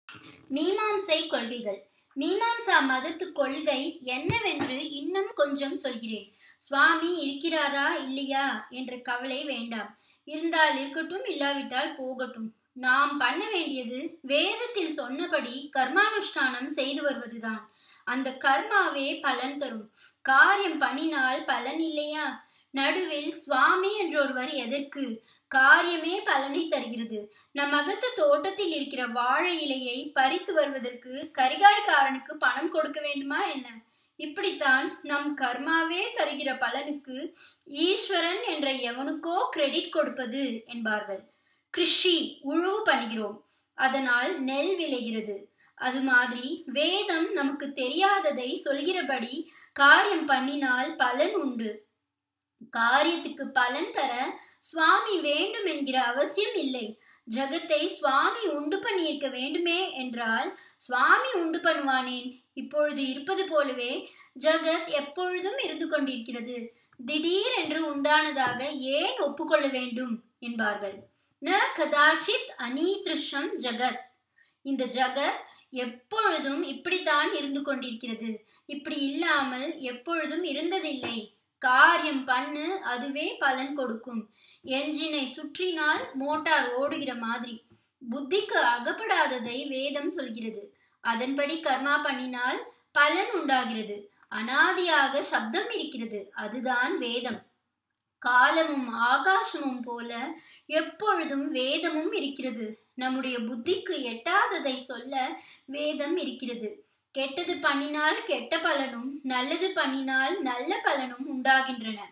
மீமாம்சை கொள்கைகள் மீமாம்சா மதத்து கொள்கை என்னவென்று இன்னும் கொஞ்சம் சொல்கிறேன் சுவாமி இருக்கிறாரா இல்லையா என்ற கவலை வேண்டாம் இருந்தால் இருக்கட்டும் இல்லாவிட்டால் போகட்டும் நாம் பண்ண வேண்டியது வேதத்தில் சொன்னபடி கர்மானுஷ்டானம் செய்து வருவதுதான் அந்த கர்மாவே பலன் தரும் காரியம் பண்ணினால் பலன் இல்லையா நடுவில் சுவாமி என்றொருவர் எதற்கு காரியமே பலனை தருகிறது நம் அகத்து தோட்டத்தில் இருக்கிற வாழை இலையை பறித்து வருவதற்கு கரிகாய்காரனுக்கு பணம் கொடுக்க வேண்டுமா என்ன இப்படித்தான் நம் கர்மாவே தருகிற பலனுக்கு ஈஸ்வரன் என்ற எவனுக்கோ கிரெடிட் கொடுப்பது என்பார்கள் கிருஷி உழவு பண்ணுகிறோம் அதனால் நெல் விளைகிறது அது மாதிரி வேதம் நமக்கு தெரியாததை சொல்கிறபடி காரியம் பண்ணினால் பலன் உண்டு காரியத்துக்கு பலன் தர சுவாமி வேண்டும் என்கிற அவசியம் இல்லை ஜகத்தை சுவாமி உண்டு பண்ணியிருக்க வேண்டுமே என்றால் சுவாமி உண்டு பண்ணுவானேன் இப்பொழுது இருப்பது போலவே ஜகத் எப்பொழுதும் இருந்து கொண்டிருக்கிறது திடீர் என்று உண்டானதாக ஏன் ஒப்புக்கொள்ள வேண்டும் என்பார்கள் ந கதாச்சித் அனீதிருஷம் ஜகத் இந்த ஜகத் எப்பொழுதும் இப்படித்தான் இருந்து கொண்டிருக்கிறது இப்படி இல்லாமல் எப்பொழுதும் இருந்ததில்லை காரியம் பண்ணு அதுவே பலன் கொடுக்கும் என்ஜினை சுற்றினால் மோட்டார் ஓடுகிற மாதிரி புத்திக்கு அகப்படாததை வேதம் சொல்கிறது அதன்படி கர்மா பண்ணினால் பலன் உண்டாகிறது அனாதியாக சப்தம் இருக்கிறது அதுதான் வேதம் காலமும் ஆகாசமும் போல எப்பொழுதும் வேதமும் இருக்கிறது நம்முடைய புத்திக்கு எட்டாததை சொல்ல வேதம் இருக்கிறது கெட்டது பண்ணினால் கெட்ட பலனும் நல்லது பண்ணினால் நல்ல பலனும் உண்டாகின்றன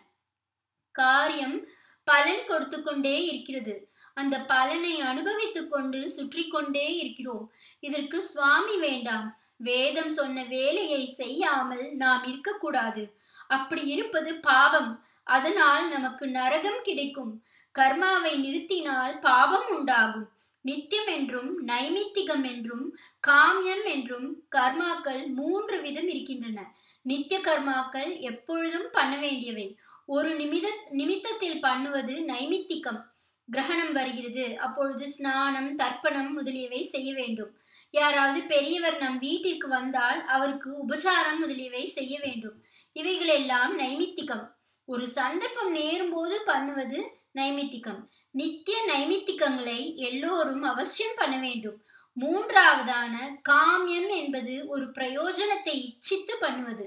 காரியம் பலன் கொடுத்து கொண்டே இருக்கிறது அந்த பலனை அனுபவித்துக் கொண்டு சுற்றி கொண்டே இருக்கிறோம் இதற்கு சுவாமி வேண்டாம் வேதம் சொன்ன வேலையை செய்யாமல் நாம் இருக்கக்கூடாது அப்படி இருப்பது பாவம் அதனால் நமக்கு நரகம் கிடைக்கும் கர்மாவை நிறுத்தினால் பாவம் உண்டாகும் நித்தியம் என்றும் நைமித்திகம் என்றும் காமியம் என்றும் கர்மாக்கள் மூன்று விதம் இருக்கின்றன நித்திய கர்மாக்கள் எப்பொழுதும் பண்ண வேண்டியவை ஒரு நிமித நிமித்தத்தில் பண்ணுவது நைமித்திகம் கிரகணம் வருகிறது அப்பொழுது ஸ்நானம் தர்ப்பணம் முதலியவை செய்ய வேண்டும் யாராவது பெரியவர் நம் வீட்டிற்கு வந்தால் அவருக்கு உபச்சாரம் முதலியவை செய்ய வேண்டும் இவைகளெல்லாம் நைமித்திகம் ஒரு சந்தர்ப்பம் நேரும்போது பண்ணுவது நைமித்திகம் நித்திய நைமித்திகங்களை எல்லோரும் அவசியம் பண்ண வேண்டும் மூன்றாவதான காமியம் என்பது ஒரு பிரயோஜனத்தை இச்சித்து பண்ணுவது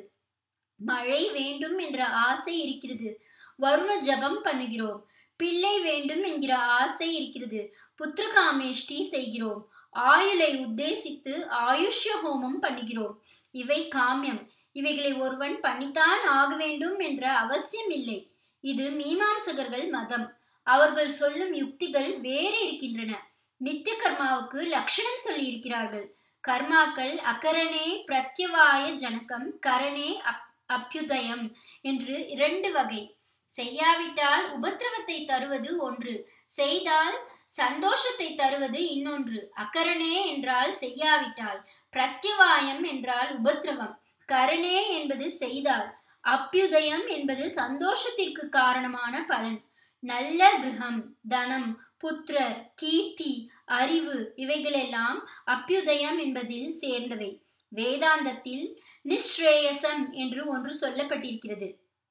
மழை வேண்டும் என்ற ஆசை இருக்கிறது வருண ஜபம் பண்ணுகிறோம் பிள்ளை வேண்டும் என்கிற ஆசை இருக்கிறது புத்திரகாமேஷ்டி செய்கிறோம் ஆயுளை உத்தேசித்து ஆயுஷ்ய ஹோமம் பண்ணுகிறோம் இவை காமியம் இவைகளை ஒருவன் பண்ணித்தான் ஆக வேண்டும் என்ற அவசியம் இல்லை இது மீமாம்சகர்கள் மதம் அவர்கள் சொல்லும் யுக்திகள் வேறு இருக்கின்றன நித்திய கர்மாவுக்கு லட்சணம் சொல்லி இருக்கிறார்கள் கர்மாக்கள் அகரணே பிரத்யவாய ஜனகம் கரணே அப் அப்பியுதயம் என்று இரண்டு வகை செய்யாவிட்டால் உபத்திரவத்தை தருவது ஒன்று செய்தால் சந்தோஷத்தை தருவது இன்னொன்று அக்கரணே என்றால் செய்யாவிட்டால் பிரத்யவாயம் என்றால் உபத்திரவம் கரணே என்பது செய்தால் அப்பியுதயம் என்பது சந்தோஷத்திற்கு காரணமான பலன் நல்ல கிரகம் தனம் புத்திரர் கீர்த்தி அறிவு இவைகளெல்லாம் அப்பியுதயம் என்பதில் சேர்ந்தவை வேதாந்தத்தில் நிஸ்ரேயசம் என்று ஒன்று சொல்லப்பட்டிருக்கிறது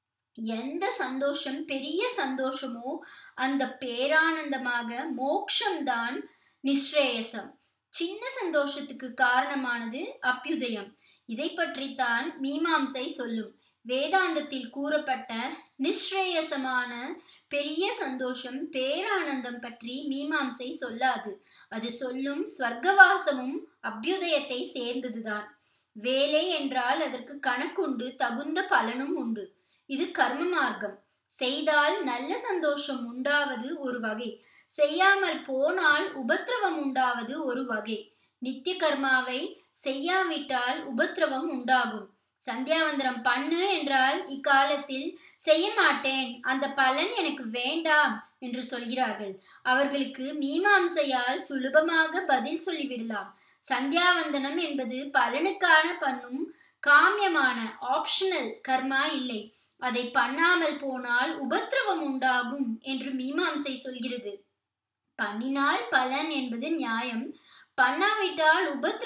எந்த சந்தோஷம் பெரிய சந்தோஷமோ அந்த பேரானந்தமாக மோக்ஷம்தான் நிஸ்ரேயசம் சின்ன சந்தோஷத்துக்கு காரணமானது அப்பியுதயம் இதை பற்றித்தான் மீமாம்சை சொல்லும் வேதாந்தத்தில் கூறப்பட்ட நிஸ்ரேயசமான பெரிய சந்தோஷம் பேரானந்தம் பற்றி மீமாம்சை சொல்லாது அது சொல்லும் ஸ்வர்க்கவாசமும் அபியுதயத்தை சேர்ந்ததுதான் வேலை என்றால் அதற்கு கணக்குண்டு தகுந்த பலனும் உண்டு இது கர்ம மார்க்கம் செய்தால் நல்ல சந்தோஷம் உண்டாவது ஒரு வகை செய்யாமல் போனால் உபத்திரவம் உண்டாவது ஒரு வகை நித்திய கர்மாவை செய்யாவிட்டால் உபத்திரவம் உண்டாகும் சந்தியாவந்தனம் பண்ணு என்றால் இக்காலத்தில் செய்ய மாட்டேன் அந்த பலன் எனக்கு வேண்டாம் என்று சொல்கிறார்கள் அவர்களுக்கு மீமாம்சையால் சுலபமாக பதில் சொல்லிவிடலாம் சந்தியாவந்தனம் என்பது பலனுக்கான பண்ணும் காமியமான ஆப்ஷனல் கர்மா இல்லை அதை பண்ணாமல் போனால் உபத்திரவம் உண்டாகும் என்று மீமாம்சை சொல்கிறது பண்ணினால் பலன் என்பது நியாயம் பண்ணாவிட்டால் உபத்திர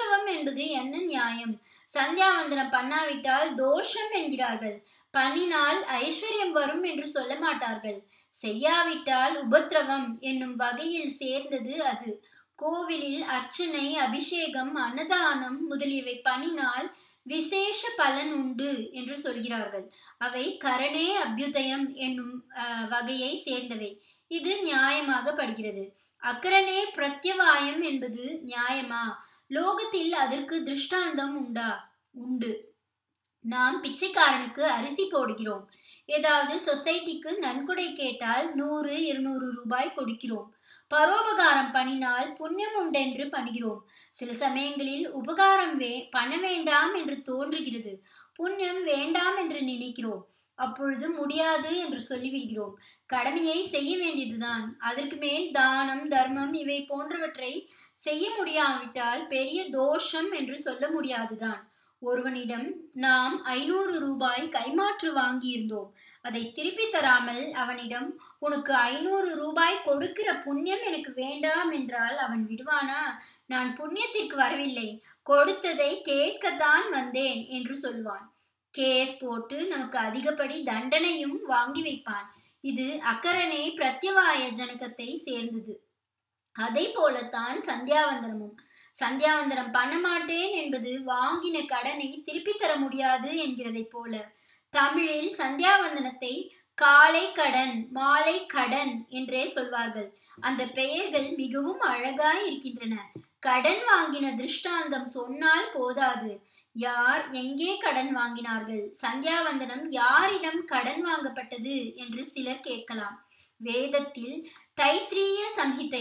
என்பது என்ன நியாயம் சந்தியாவந்தனம் பண்ணாவிட்டால் தோஷம் என்கிறார்கள் பண்ணினால் ஐஸ்வர்யம் வரும் என்று சொல்ல மாட்டார்கள் செய்யாவிட்டால் உபத்திரவம் என்னும் வகையில் சேர்ந்தது அது கோவிலில் அர்ச்சனை அபிஷேகம் அன்னதானம் முதலியவை பண்ணினால் விசேஷ பலன் உண்டு என்று சொல்கிறார்கள் அவை கரணே அபியுதயம் என்னும் வகையை சேர்ந்தவை இது நியாயமாக படுகிறது அக்கரணே பிரத்யவாயம் என்பது நியாயமா லோகத்தில் அதற்கு திருஷ்டாந்தம் உண்டா உண்டு நாம் பிச்சைக்காரனுக்கு அரிசி போடுகிறோம் ஏதாவது சொசைட்டிக்கு நன்கொடை கேட்டால் நூறு இருநூறு ரூபாய் கொடுக்கிறோம் பரோபகாரம் பண்ணினால் புண்ணியம் உண்டென்று பண்ணுகிறோம் சில சமயங்களில் உபகாரம் வே பண்ண வேண்டாம் என்று தோன்றுகிறது புண்ணியம் வேண்டாம் என்று நினைக்கிறோம் அப்பொழுது முடியாது என்று சொல்லிவிடுகிறோம் கடமையை செய்ய வேண்டியதுதான் அதற்கு மேல் தானம் தர்மம் இவை போன்றவற்றை செய்ய முடியாவிட்டால் பெரிய தோஷம் என்று சொல்ல முடியாதுதான் ஒருவனிடம் நாம் ஐநூறு ரூபாய் கைமாற்று வாங்கியிருந்தோம் அதை திருப்பி தராமல் அவனிடம் உனக்கு ஐநூறு ரூபாய் கொடுக்கிற புண்ணியம் எனக்கு வேண்டாம் என்றால் அவன் விடுவானா நான் புண்ணியத்திற்கு வரவில்லை கொடுத்ததை கேட்கத்தான் வந்தேன் என்று சொல்வான் கேஸ் போட்டு நமக்கு அதிகப்படி தண்டனையும் வாங்கி வைப்பான் இது அக்கரணே பிரத்யவாய ஜனகத்தை சேர்ந்தது அதை போலத்தான் சந்தியாவந்தனமும் சந்தியாவந்தனம் பண்ண மாட்டேன் என்பது வாங்கின கடனை திருப்பி தர முடியாது என்கிறதை போல தமிழில் சந்தியாவந்தனத்தை காலை கடன் மாலை கடன் என்றே சொல்வார்கள் அந்த பெயர்கள் மிகவும் அழகாய் இருக்கின்றன கடன் வாங்கின திருஷ்டாந்தம் சொன்னால் போதாது யார் எங்கே கடன் வாங்கினார்கள் சந்தியாவந்தனம் யாரிடம் கடன் வாங்கப்பட்டது என்று சிலர் கேட்கலாம் வேதத்தில் தைத்திரிய சம்ஹிதை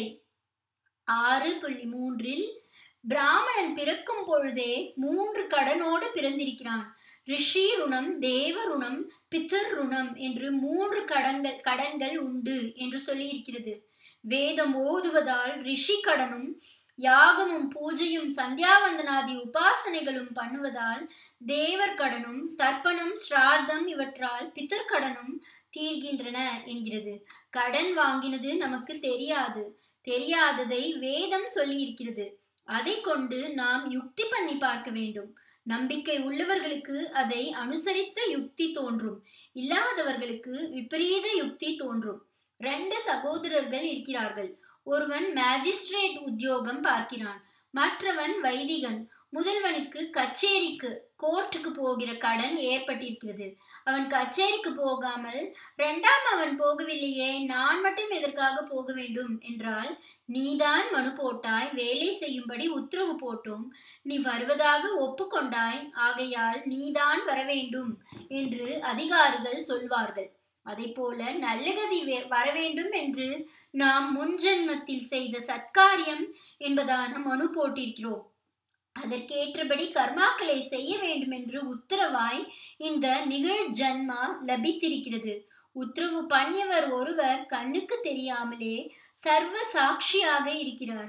ஆறு புள்ளி மூன்றில் பிராமணன் பிறக்கும் பொழுதே மூன்று கடனோடு பிறந்திருக்கிறான் ரிஷி ருணம் தேவ ருணம் பித்தர் ருணம் என்று மூன்று கடன்கள் கடன்கள் உண்டு என்று சொல்லியிருக்கிறது வேதம் ஓதுவதால் ரிஷி கடனும் யாகமும் பூஜையும் சந்தியாவந்தனாதி உபாசனைகளும் பண்ணுவதால் தேவர் கடனும் தர்ப்பணம் ஸ்ரார்த்தம் இவற்றால் பித்தர் கடனும் தீர்கின்றன என்கிறது கடன் வாங்கினது நமக்கு தெரியாது தெரியாததை வேதம் சொல்லி இருக்கிறது அதை கொண்டு நாம் யுக்தி பண்ணி பார்க்க வேண்டும் நம்பிக்கை உள்ளவர்களுக்கு அதை அனுசரித்த யுக்தி தோன்றும் இல்லாதவர்களுக்கு விபரீத யுக்தி தோன்றும் ரெண்டு சகோதரர்கள் இருக்கிறார்கள் ஒருவன் மேஜிஸ்ட்ரேட் உத்தியோகம் பார்க்கிறான் மற்றவன் வைதிகன் முதல்வனுக்கு கச்சேரிக்கு கோர்ட்டுக்கு போகிற கடன் ஏற்பட்டிருக்கிறது அவன் கச்சேரிக்கு போகாமல் இரண்டாம் அவன் போகவில்லையே நான் மட்டும் எதற்காக போக வேண்டும் என்றால் நீதான் மனு போட்டாய் வேலை செய்யும்படி உத்தரவு போட்டோம் நீ வருவதாக ஒப்புக்கொண்டாய் ஆகையால் நீதான் வர வேண்டும் என்று அதிகாரிகள் சொல்வார்கள் அதை போல நல்ல கதி வர வேண்டும் என்று நாம் முன்ஜென்மத்தில் செய்த சத்காரியம் என்பதான மனு போட்டிருக்கிறோம் அதற்கேற்றபடி கர்மாக்களை செய்ய வேண்டும் என்று உத்தரவாய் இந்த நிகழ் ஜன்மா லபித்திருக்கிறது உத்தரவு பண்ணியவர் ஒருவர் கண்ணுக்கு தெரியாமலே சர்வ சாட்சியாக இருக்கிறார்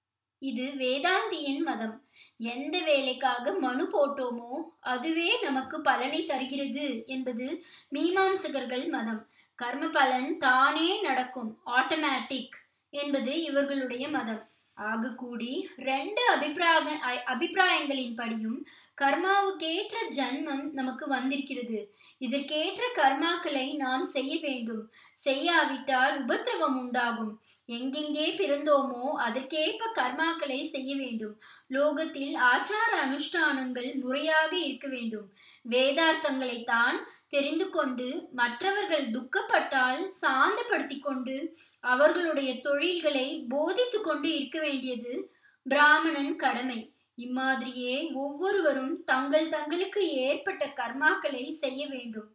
இது வேதாந்தியின் மதம் எந்த வேலைக்காக மனு போட்டோமோ அதுவே நமக்கு பலனை தருகிறது என்பது மீமாம்சகர்கள் மதம் கர்ம பலன் தானே நடக்கும் ஆட்டோமேட்டிக் என்பது இவர்களுடைய மதம் ஆக கூடி ரெண்டு அபிப்பிராய அபிப்பிராயங்களின்படியும் கர்மாவுக்கேற்ற ஜன்மம் நமக்கு வந்திருக்கிறது இதற்கேற்ற கர்மாக்களை நாம் செய்ய வேண்டும் செய்யாவிட்டால் உபத்திரவம் உண்டாகும் எங்கெங்கே பிறந்தோமோ அதற்கேற்ப கர்மாக்களை செய்ய வேண்டும் லோகத்தில் ஆச்சார அனுஷ்டானங்கள் முறையாக இருக்க வேண்டும் வேதார்த்தங்களை தான் தெரிந்து கொண்டு மற்றவர்கள் துக்கப்பட்டால் சாந்தப்படுத்தி கொண்டு அவர்களுடைய தொழில்களை போதித்து கொண்டு இருக்க வேண்டியது பிராமணன் கடமை இம்மாதிரியே ஒவ்வொருவரும் தங்கள் தங்களுக்கு ஏற்பட்ட கர்மாக்களை செய்ய வேண்டும்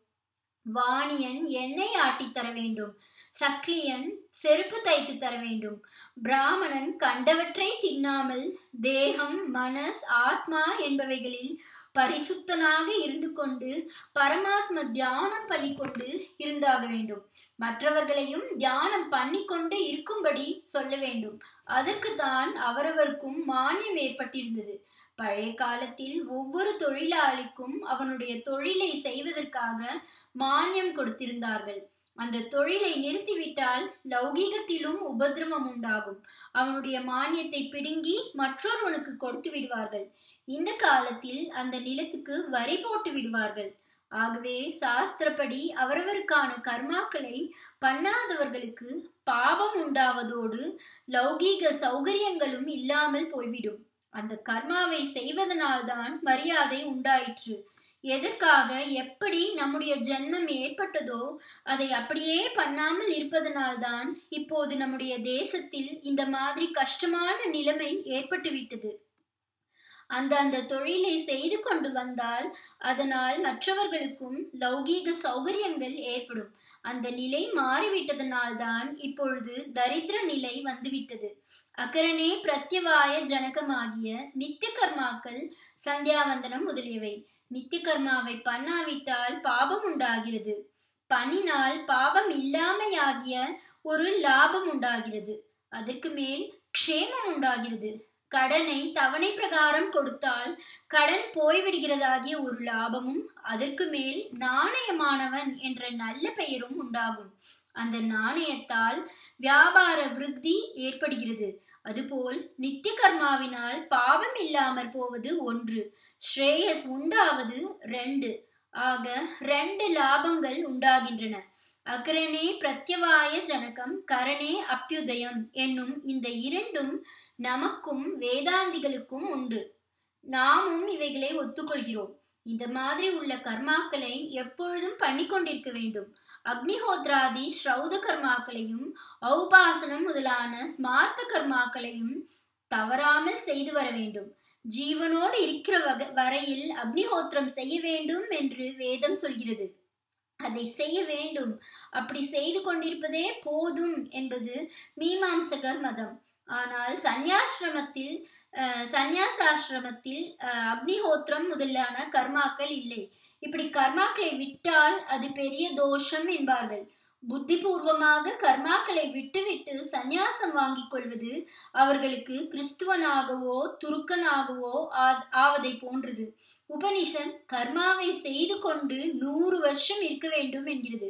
வாணியன் எண்ணெய் ஆட்டி தர வேண்டும் சக்லியன் செருப்பு தைத்து தர வேண்டும் பிராமணன் கண்டவற்றை தின்னாமல் தேகம் மனஸ் ஆத்மா என்பவைகளில் பரிசுத்தனாக இருந்து கொண்டு பரமாத்ம தியானம் பண்ணிக்கொண்டு இருந்தாக வேண்டும் மற்றவர்களையும் தியானம் பண்ணிக்கொண்டு இருக்கும்படி சொல்ல வேண்டும் அதற்கு தான் அவரவருக்கும் மானியம் ஏற்பட்டிருந்தது பழைய காலத்தில் ஒவ்வொரு தொழிலாளிக்கும் அவனுடைய தொழிலை செய்வதற்காக மானியம் கொடுத்திருந்தார்கள் அந்த தொழிலை நிறுத்திவிட்டால் லௌகீகத்திலும் உபதிரவம் உண்டாகும் அவனுடைய மானியத்தை பிடுங்கி மற்றொருவனுக்கு கொடுத்து விடுவார்கள் இந்த காலத்தில் அந்த நிலத்துக்கு வரி போட்டு விடுவார்கள் ஆகவே சாஸ்திரப்படி அவரவருக்கான கர்மாக்களை பண்ணாதவர்களுக்கு பாவம் உண்டாவதோடு லௌகீக சௌகரியங்களும் இல்லாமல் போய்விடும் அந்த கர்மாவை செய்வதனால்தான் மரியாதை உண்டாயிற்று எதற்காக எப்படி நம்முடைய ஜென்மம் ஏற்பட்டதோ அதை அப்படியே பண்ணாமல் இருப்பதனால்தான் இப்போது நம்முடைய தேசத்தில் இந்த மாதிரி கஷ்டமான நிலைமை ஏற்பட்டுவிட்டது அந்த அந்த தொழிலை செய்து கொண்டு வந்தால் அதனால் மற்றவர்களுக்கும் லௌகீக சௌகரியங்கள் ஏற்படும் அந்த நிலை மாறிவிட்டதனால்தான் இப்பொழுது தரித்திர நிலை வந்துவிட்டது அக்கரணே பிரத்யவாய ஜனகமாகிய நித்திய கர்மாக்கள் சந்தியாவந்தனம் முதலியவை நித்திய கர்மாவை பண்ணாவிட்டால் பாபம் உண்டாகிறது பண்ணினால் பாவம் இல்லாமையாகிய ஒரு லாபம் உண்டாகிறது அதற்கு மேல் க்ஷேமம் உண்டாகிறது கடனை தவணை பிரகாரம் கொடுத்தால் கடன் போய்விடுகிறதாகிய ஒரு லாபமும் அதற்கு மேல் நாணயமானவன் என்ற நல்ல பெயரும் உண்டாகும் அந்த நாணயத்தால் வியாபார விருத்தி ஏற்படுகிறது அதுபோல் நித்திய கர்மாவினால் பாவம் இல்லாமற் போவது ஒன்று ஸ்ரேயஸ் உண்டாவது ரெண்டு ஆக ரெண்டு லாபங்கள் உண்டாகின்றன அகரணே பிரத்யவாய ஜனகம் கரணே அப்பியுதயம் என்னும் இந்த இரண்டும் நமக்கும் வேதாந்திகளுக்கும் உண்டு நாமும் இவைகளை ஒத்துக்கொள்கிறோம் இந்த மாதிரி உள்ள கர்மாக்களை எப்பொழுதும் பண்ணி கொண்டிருக்க வேண்டும் அக்னிஹோத்ராதி ஸ்ரௌத கர்மாக்களையும் ஔபாசனம் முதலான ஸ்மார்த்த கர்மாக்களையும் தவறாமல் செய்து வர வேண்டும் ஜீவனோடு இருக்கிற வக வரையில் அக்னிஹோத்திரம் செய்ய வேண்டும் என்று வேதம் சொல்கிறது அதை செய்ய வேண்டும் அப்படி செய்து கொண்டிருப்பதே போதும் என்பது மீமாம்சகர் மதம் ஆனால் சந்யாசிரமத்தில் சந்யாசாசிரமத்தில் அக்னிஹோத்திரம் முதலான கர்மாக்கள் இல்லை இப்படி கர்மாக்களை விட்டால் அது பெரிய தோஷம் என்பார்கள் புத்திபூர்வமாக கர்மாக்களை விட்டுவிட்டு சந்நியாசம் வாங்கிக் கொள்வது அவர்களுக்கு கிறிஸ்துவனாகவோ துருக்கனாகவோ ஆவதை போன்றது உபனிஷத் கர்மாவை செய்து கொண்டு நூறு வருஷம் இருக்க வேண்டும் என்கிறது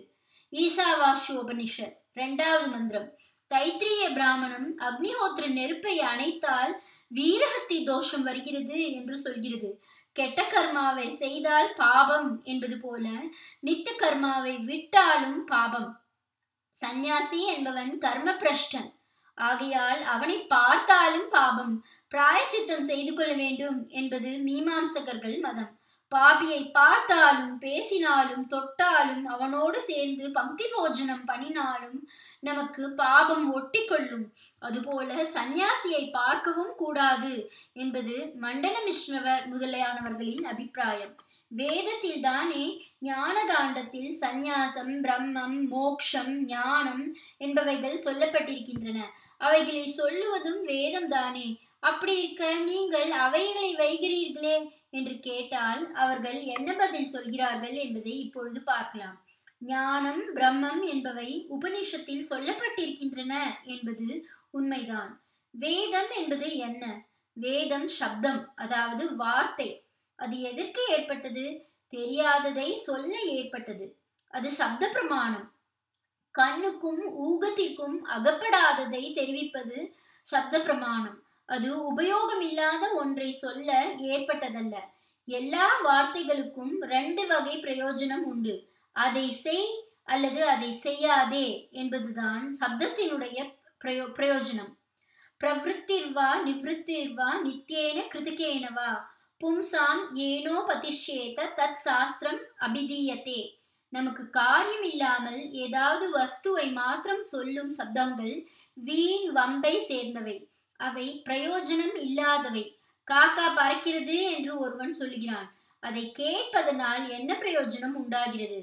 ஈசாவாசி உபனிஷத் இரண்டாவது மந்திரம் தைத்திரிய பிராமணம் அக்னிஹோத்திர நெருப்பை அணைத்தால் வீரகத்தி தோஷம் வருகிறது என்று சொல்கிறது கெட்ட கர்மாவை செய்தால் பாபம் என்பது போல நித்த கர்மாவை விட்டாலும் பாபம் சந்நியாசி என்பவன் கர்ம பிரஷ்டன் ஆகையால் அவனை பார்த்தாலும் பாபம் பிராயச்சித்தம் செய்து கொள்ள வேண்டும் என்பது மீமாம்சகர்கள் மதம் பாபியை பார்த்தாலும் பேசினாலும் தொட்டாலும் அவனோடு சேர்ந்து பக்தி போஜனம் பண்ணினாலும் நமக்கு பாபம் ஒட்டி கொள்ளும் அதுபோல சந்நியாசியை பார்க்கவும் கூடாது என்பது மண்டன மிஸ்ரவர் முதலியானவர்களின் அபிப்பிராயம் வேதத்தில் தானே ஞான காண்டத்தில் சந்நியாசம் பிரம்மம் மோக்ஷம் ஞானம் என்பவைகள் சொல்லப்பட்டிருக்கின்றன அவைகளை சொல்லுவதும் வேதம் தானே அப்படி இருக்க நீங்கள் அவைகளை வைகிறீர்களே என்று கேட்டால் அவர்கள் என்ன பதில் சொல்கிறார்கள் என்பதை இப்பொழுது பார்க்கலாம் ஞானம் பிரம்மம் என்பவை உபனிஷத்தில் சொல்லப்பட்டிருக்கின்றன என்பது உண்மைதான் வேதம் என்பது என்ன வேதம் சப்தம் அதாவது வார்த்தை அது எதற்கு ஏற்பட்டது தெரியாததை சொல்ல ஏற்பட்டது அது சப்த பிரமாணம் கண்ணுக்கும் ஊகத்திற்கும் அகப்படாததை தெரிவிப்பது சப்த பிரமாணம் அது உபயோகம் இல்லாத ஒன்றை சொல்ல ஏற்பட்டதல்ல எல்லா வார்த்தைகளுக்கும் ரெண்டு வகை பிரயோஜனம் உண்டு அதை செய் அல்லது அதை செய்யாதே என்பதுதான் சப்தத்தினுடைய பிரயோ பிரயோஜனம் பிரவருத்திர்வா நிவத்திர்வா நித்தியேன கிருதிகேனவா பும்சாம் ஏனோ பதிஷ்யேத தத் சாஸ்திரம் அபிதீயத்தே நமக்கு காரியம் இல்லாமல் ஏதாவது வஸ்துவை மாத்திரம் சொல்லும் சப்தங்கள் வீண் வம்பை சேர்ந்தவை அவை பிரயோஜனம் இல்லாதவை காக்கா பறக்கிறது என்று ஒருவன் சொல்லுகிறான் அதை கேட்பதனால் என்ன பிரயோஜனம் உண்டாகிறது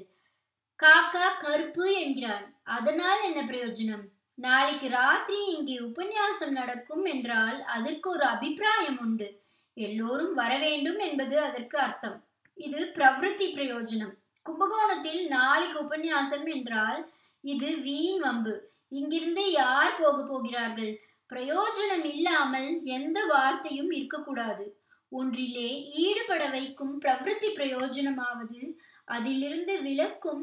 காக்கா கருப்பு என்கிறான் அதனால் என்ன பிரயோஜனம் நாளைக்கு ராத்திரி இங்கே உபன்யாசம் நடக்கும் என்றால் அதற்கு ஒரு அபிப்பிராயம் உண்டு எல்லோரும் வர வேண்டும் என்பது அதற்கு அர்த்தம் இது பிரவருத்தி பிரயோஜனம் கும்பகோணத்தில் நாளைக்கு உபன்யாசம் என்றால் இது வீண் வம்பு இங்கிருந்து யார் போக போகிறார்கள் பிரயோஜனம் இல்லாமல் எந்த வார்த்தையும் இருக்கக்கூடாது ஒன்றிலே ஈடுபட வைக்கும் பிரவருத்தி பிரயோஜனமாவது அதிலிருந்து விலக்கும்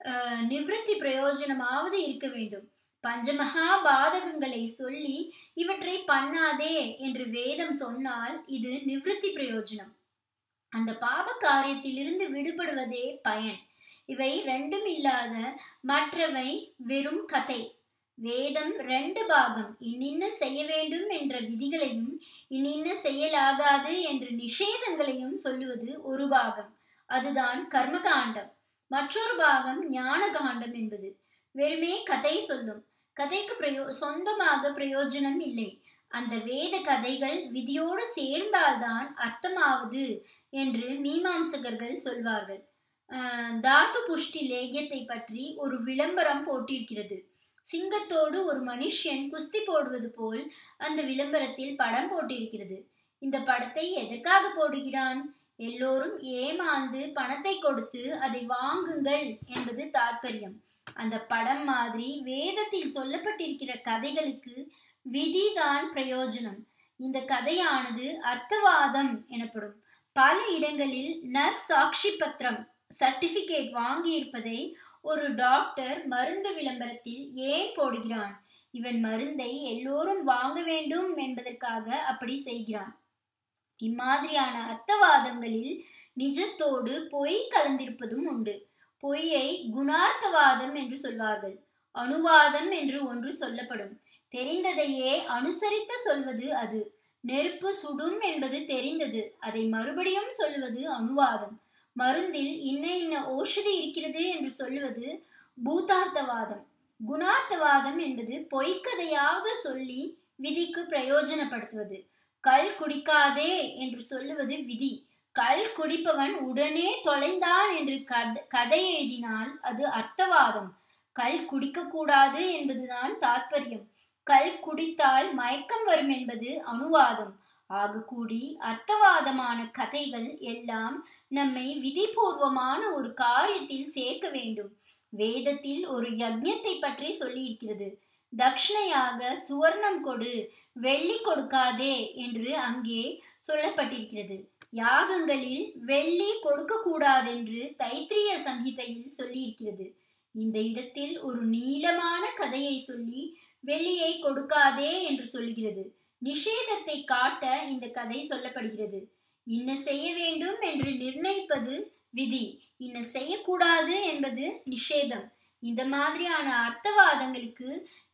அஹ், நிவிருத்தி பிரயோஜனமாவது இருக்க வேண்டும் பஞ்சமகா பாதகங்களை சொல்லி இவற்றை பண்ணாதே என்று வேதம் சொன்னால் இது நிவிருத்தி பிரயோஜனம் அந்த பாப காரியத்திலிருந்து விடுபடுவதே பயன் இவை ரெண்டும் இல்லாத மற்றவை வெறும் கதை வேதம் ரெண்டு பாகம் இன்னின்ன செய்ய வேண்டும் என்ற விதிகளையும் இன்னின்ன செய்யலாகாது என்ற நிஷேதங்களையும் சொல்லுவது ஒரு பாகம் அதுதான் கர்மகாண்டம் மற்றொரு பாகம் ஞான காண்டம் என்பது வெறுமே கதை சொல்லும் கதைக்கு பிரயோ சொந்தமாக பிரயோஜனம் இல்லை அந்த வேத கதைகள் விதியோடு சேர்ந்தால்தான் அர்த்தமாவது என்று மீமாம்சகர்கள் சொல்வார்கள் ஆஹ் தாது புஷ்டி லேகியத்தை பற்றி ஒரு விளம்பரம் போட்டிருக்கிறது சிங்கத்தோடு ஒரு மனுஷன் குஸ்தி போடுவது போல் அந்த விளம்பரத்தில் படம் போட்டிருக்கிறது இந்த படத்தை எதற்காக போடுகிறான் எல்லோரும் ஏமாந்து பணத்தை கொடுத்து அதை வாங்குங்கள் என்பது தாற்பயம் அந்த படம் மாதிரி வேதத்தில் சொல்லப்பட்டிருக்கிற கதைகளுக்கு விதிதான் பிரயோஜனம் இந்த கதையானது அர்த்தவாதம் எனப்படும் பல இடங்களில் நர்ஸ் சாட்சி பத்திரம் சர்டிபிகேட் வாங்கியிருப்பதை ஒரு டாக்டர் மருந்து விளம்பரத்தில் ஏன் போடுகிறான் இவன் மருந்தை எல்லோரும் வாங்க வேண்டும் என்பதற்காக அப்படி செய்கிறான் இம்மாதிரியான அர்த்தவாதங்களில் நிஜத்தோடு பொய் கலந்திருப்பதும் உண்டு பொய்யை குணார்த்தவாதம் என்று சொல்வார்கள் அணுவாதம் என்று ஒன்று சொல்லப்படும் தெரிந்ததையே அனுசரித்து சொல்வது அது நெருப்பு சுடும் என்பது தெரிந்தது அதை மறுபடியும் சொல்வது அணுவாதம் மருந்தில் இன்ன இன்ன ஓஷதி இருக்கிறது என்று சொல்லுவது பூதார்த்தவாதம் குணார்த்தவாதம் என்பது பொய்க்கதையாவது சொல்லி விதிக்கு பிரயோஜனப்படுத்துவது கல் குடிக்காதே என்று சொல்லுவது விதி கல் குடிப்பவன் உடனே தொலைந்தான் என்று கத- கதை எழுதினால் அது அர்த்தவாதம் கல் குடிக்க கூடாது என்பதுதான் தாத்பரியம் கல் குடித்தால் மயக்கம் வரும் என்பது அணுவாதம் ஆக கூடி அர்த்தவாதமான கதைகள் எல்லாம் நம்மை விதிபூர்வமான ஒரு காரியத்தில் சேர்க்க வேண்டும் வேதத்தில் ஒரு யஜ்ஞத்தை பற்றி சொல்லியிருக்கிறது தக்ஷணையாக சுவர்ணம் கொடு வெள்ளி கொடுக்காதே என்று அங்கே சொல்லப்பட்டிருக்கிறது யாகங்களில் வெள்ளி கொடுக்க கூடாதென்று தைத்திரிய சங்கீதையில் சொல்லியிருக்கிறது இந்த இடத்தில் ஒரு நீளமான கதையை சொல்லி வெள்ளியை கொடுக்காதே என்று சொல்கிறது நிஷேதத்தை காட்ட இந்த கதை சொல்லப்படுகிறது இன்ன செய்ய வேண்டும் என்று நிர்ணயிப்பது விதி இன்ன செய்யக்கூடாது என்பது நிஷேதம் இந்த மாதிரியான அர்த்தவாதங்களுக்கு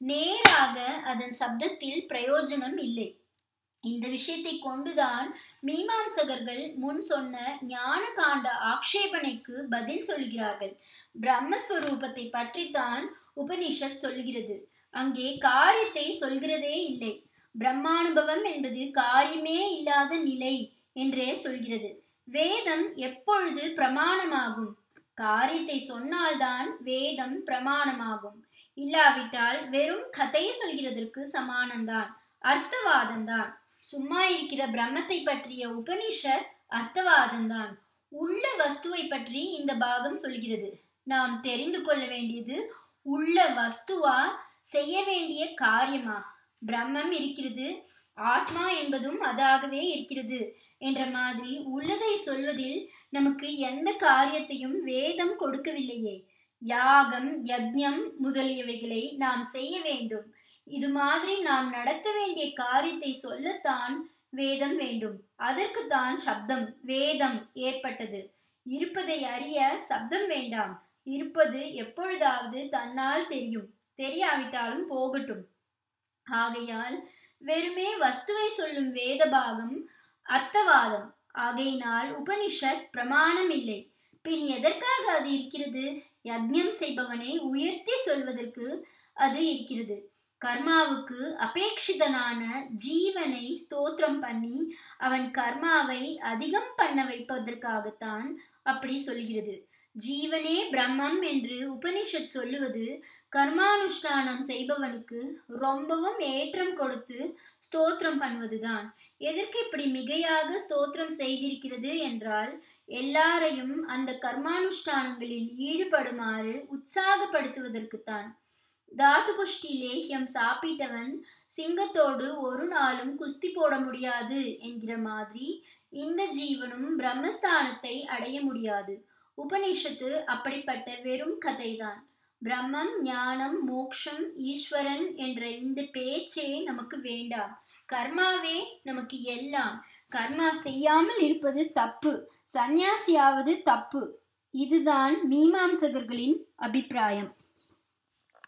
நேராக அதன் சப்தத்தில் பிரயோஜனம் இல்லை இந்த விஷயத்தை கொண்டுதான் மீமாம்சகர்கள் முன் சொன்ன ஞான காண்ட ஆக்ஷேபனைக்கு பதில் சொல்கிறார்கள் பிரம்மஸ்வரூபத்தை பற்றித்தான் உபனிஷத் சொல்கிறது அங்கே காரியத்தை சொல்கிறதே இல்லை பிரம்மானுபவம் என்பது காரியமே இல்லாத நிலை என்றே சொல்கிறது வேதம் எப்பொழுது பிரமாணமாகும் காரியத்தை சொன்னால்தான் வேதம் பிரமாணமாகும் இல்லாவிட்டால் வெறும் கதை சொல்கிறதற்கு சமானம்தான் அர்த்தவாதம்தான் சும்மா இருக்கிற பிரம்மத்தை பற்றிய உபனிஷத் அர்த்தவாதம்தான் உள்ள வஸ்துவை பற்றி இந்த பாகம் சொல்கிறது நாம் தெரிந்து கொள்ள வேண்டியது உள்ள வஸ்துவா செய்ய வேண்டிய காரியமா பிரம்மம் இருக்கிறது ஆத்மா என்பதும் அதாகவே இருக்கிறது என்ற மாதிரி உள்ளதை சொல்வதில் நமக்கு எந்த காரியத்தையும் வேதம் கொடுக்கவில்லையே யாகம் யஜ்ஞம் முதலியவைகளை நாம் செய்ய வேண்டும் இது மாதிரி நாம் நடத்த வேண்டிய காரியத்தை சொல்லத்தான் வேதம் வேண்டும் அதற்குத்தான் சப்தம் வேதம் ஏற்பட்டது இருப்பதை அறிய சப்தம் வேண்டாம் இருப்பது எப்பொழுதாவது தன்னால் தெரியும் தெரியாவிட்டாலும் போகட்டும் ஆகையால் வெறுமே வஸ்துவை சொல்லும் வேத பாகம் அர்த்தவாதம் ஆகையினால் உபனிஷத் பிரமாணம் இல்லை பின் எதற்காக அது இருக்கிறது யஜ்ஞம் செய்பவனை உயர்த்தி சொல்வதற்கு அது இருக்கிறது கர்மாவுக்கு அபேட்சிதனான ஜீவனை ஸ்தோத்திரம் பண்ணி அவன் கர்மாவை அதிகம் பண்ண வைப்பதற்காகத்தான் அப்படி சொல்கிறது ஜீவனே பிரம்மம் என்று உபனிஷத் சொல்லுவது கர்மானுஷ்டானம் செய்பவனுக்கு ரொம்பவும் ஏற்றம் கொடுத்து ஸ்தோத்திரம் பண்ணுவதுதான் எதற்கு இப்படி மிகையாக ஸ்தோத்திரம் செய்திருக்கிறது என்றால் எல்லாரையும் அந்த கர்மானுஷ்டானங்களில் ஈடுபடுமாறு உற்சாகப்படுத்துவதற்குத்தான் தாது புஷ்டி லேகியம் சாப்பிட்டவன் சிங்கத்தோடு ஒரு நாளும் குஸ்தி போட முடியாது என்கிற மாதிரி இந்த ஜீவனும் பிரம்மஸ்தானத்தை அடைய முடியாது உபனிஷத்து அப்படிப்பட்ட வெறும் கதைதான் பிரம்மம் ஞானம் மோக்ஷம் ஈஸ்வரன் என்ற இந்த பேச்சே நமக்கு வேண்டாம் கர்மாவே நமக்கு எல்லாம் கர்மா செய்யாமல் இருப்பது தப்பு சந்நியாசியாவது தப்பு இதுதான் மீமாம்சகர்களின் அபிப்பிராயம்